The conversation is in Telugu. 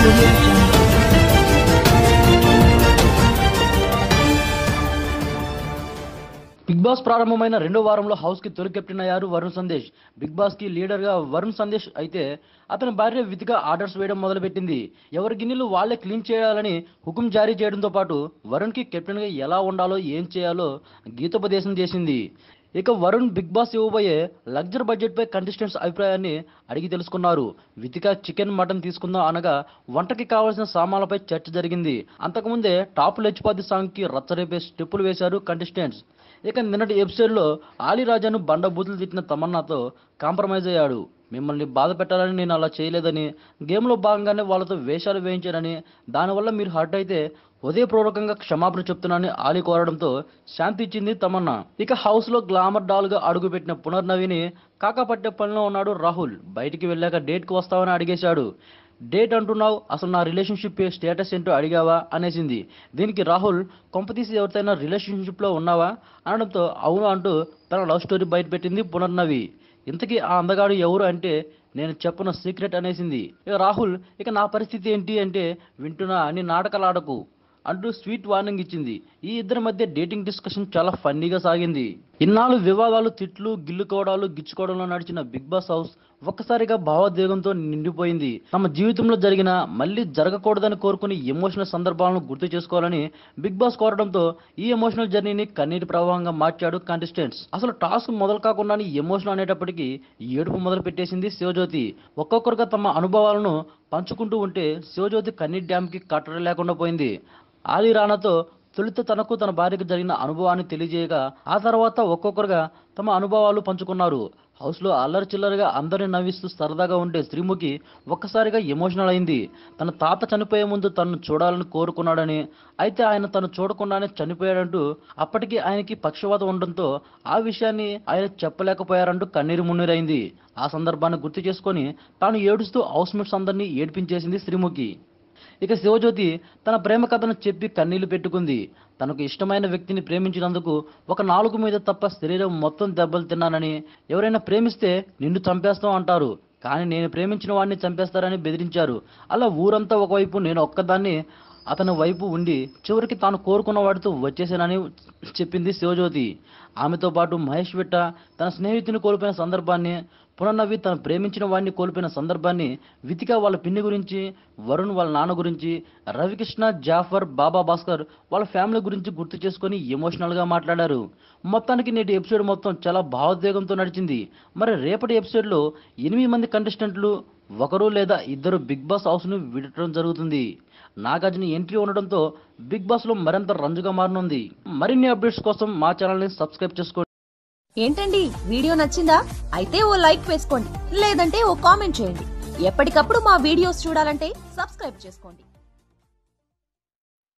audio jungle. బిగ్ బాస్ ప్రారంభమైన రెండో వారంలో హౌస్ కి తొలి కెప్టెన్ అయ్యారు వరుణ్ సందేశ్ బిగ్ బాస్ కి లీడర్ గా వరుణ్ సందేశ్ అయితే అతని భార్య విధిగా ఆర్డర్స్ వేయడం మొదలుపెట్టింది ఎవరి గిన్నెలు వాళ్లే క్లీన్ చేయాలని హుకుం జారీ చేయడంతో పాటు వరుణ్ కి కెప్టెన్ గా ఎలా ఉండాలో ఏం చేయాలో గీతోపదేశం చేసింది ఇక వరుణ్ బిగ్ బాస్ ఇవ్వబోయే లగ్జర్ బడ్జెట్ పై కంటెస్టెంట్స్ అభిప్రాయాన్ని అడిగి తెలుసుకున్నారు వితిక చికెన్ మటన్ తీసుకుందాం అనగా వంటకి కావాల్సిన సామాన్లపై చర్చ జరిగింది అంతకుముందే టాప్ లెచ్చిపాతి సాంగ్ కి రచ్చరేపే స్టెప్పులు వేశారు కంటెస్టెంట్స్ ఇక నిన్నటి ఎపిసోడ్ లో ఆలీ రాజాను బండ బూతులు తిట్టిన తమన్నాతో కాంప్రమైజ్ అయ్యాడు మిమ్మల్ని బాధ పెట్టాలని నేను అలా చేయలేదని గేమ్లో భాగంగానే వాళ్ళతో వేషాలు వేయించానని దానివల్ల మీరు హర్ట్ అయితే హృదయపూర్వకంగా క్షమాపణ చెప్తున్నానని ఆలీ కోరడంతో శాంతి ఇచ్చింది తమన్నా ఇక హౌస్ లో గ్లామర్ డాల్ గా అడుగుపెట్టిన పునర్నవిని కాకాపట్టే పనిలో ఉన్నాడు రాహుల్ బయటికి వెళ్ళాక డేట్ కు వస్తావని అడిగేశాడు డేట్ అంటున్నావు అసలు నా రిలేషన్షిప్ స్టేటస్ ఏంటో అడిగావా అనేసింది దీనికి రాహుల్ కొంపతీసి ఎవరితోనైనా రిలేషన్షిప్ లో ఉన్నావా అనడంతో అవును అంటూ తన లవ్ స్టోరీ బయటపెట్టింది పునర్నవి ఇంతకీ ఆ అందగాడు ఎవరు అంటే నేను చెప్పిన సీక్రెట్ అనేసింది ఇక రాహుల్ ఇక నా పరిస్థితి ఏంటి అంటే వింటున్నా అని నాటకాలు ఆడకు అంటూ స్వీట్ వార్నింగ్ ఇచ్చింది ఈ ఇద్దరి మధ్య డేటింగ్ డిస్కషన్ చాలా ఫన్నీగా సాగింది ఇన్నాళ్ళు వివాదాలు తిట్లు గిల్లుకోవడాలు గిచ్చుకోవడంలో నడిచిన బిగ్ బాస్ హౌస్ ఒక్కసారిగా భావోద్వేగంతో నిండిపోయింది తమ జీవితంలో జరిగిన మళ్ళీ జరగకూడదని కోరుకుని ఎమోషనల్ సందర్భాలను గుర్తు చేసుకోవాలని బిగ్ బాస్ కోరడంతో ఈ ఎమోషనల్ జర్నీని కన్నీటి ప్రవాహంగా మార్చాడు కంటెస్టెంట్స్ అసలు టాస్క్ మొదలు కాకుండానే ఎమోషనల్ అనేటప్పటికీ ఏడుపు మొదలు పెట్టేసింది శివజ్యోతి ఒక్కొక్కరుగా తమ అనుభవాలను పంచుకుంటూ ఉంటే శివజ్యోతి కన్నీటి డ్యామ్కి కట్టడం లేకుండా పోయింది ఆలీ రానాతో తొలుత తనకు తన భార్యకు జరిగిన అనుభవాన్ని తెలియజేయగా ఆ తర్వాత ఒక్కొక్కరుగా తమ అనుభవాలు పంచుకున్నారు హౌస్లో అల్లరి చిల్లరగా అందరిని నవ్విస్తూ సరదాగా ఉండే శ్రీముఖి ఒక్కసారిగా ఎమోషనల్ అయింది తన తాత చనిపోయే ముందు తనను చూడాలని కోరుకున్నాడని అయితే ఆయన తను చూడకుండానే చనిపోయాడంటూ అప్పటికి ఆయనకి పక్షవాతం ఉండడంతో ఆ విషయాన్ని ఆయన చెప్పలేకపోయారంటూ కన్నీరు మున్నీరైంది ఆ సందర్భాన్ని గుర్తు చేసుకొని తాను ఏడుస్తూ హౌస్ మేట్స్ అందరినీ ఏడ్పించేసింది శ్రీముఖి ఇక శివజ్యోతి తన ప్రేమ కథను చెప్పి కన్నీళ్లు పెట్టుకుంది తనకు ఇష్టమైన వ్యక్తిని ప్రేమించినందుకు ఒక నాలుగు మీద తప్ప శరీరం మొత్తం దెబ్బలు తిన్నానని ఎవరైనా ప్రేమిస్తే నిన్ను చంపేస్తాం అంటారు కానీ నేను ప్రేమించిన వాడిని చంపేస్తారని బెదిరించారు అలా ఊరంతా ఒకవైపు నేను ఒక్కదాన్ని అతని వైపు ఉండి చివరికి తాను కోరుకున్న వాడితో వచ్చేసానని చెప్పింది శివజ్యోతి ఆమెతో పాటు మహేష్ విట్ట తన స్నేహితుని కోల్పోయిన సందర్భాన్ని పునర్నవి తను ప్రేమించిన వాడిని కోల్పోయిన సందర్భాన్ని వితిక వాళ్ళ పిన్ని గురించి వరుణ్ వాళ్ళ నాన్న గురించి రవికృష్ణ జాఫర్ బాబా భాస్కర్ వాళ్ళ ఫ్యామిలీ గురించి గుర్తు చేసుకొని ఎమోషనల్గా మాట్లాడారు మొత్తానికి నేటి ఎపిసోడ్ మొత్తం చాలా భావోద్వేగంతో నడిచింది మరి రేపటి ఎపిసోడ్లో ఎనిమిది మంది కంటెస్టెంట్లు ఒకరు లేదా ఇద్దరు బిగ్ బాస్ హౌస్ను విడటం జరుగుతుంది నాగార్జున ఎంట్రీ ఉండడంతో బిగ్ బాస్లో మరింత రంజుగా మారనుంది మరిన్ని అప్డేట్స్ కోసం మా ఛానల్ని సబ్స్క్రైబ్ చేసుకోండి ఏంటండి వీడియో నచ్చిందా అయితే ఓ లైక్ వేసుకోండి లేదంటే ఓ కామెంట్ చేయండి ఎప్పటికప్పుడు మా వీడియోస్ చూడాలంటే సబ్స్క్రైబ్ చేసుకోండి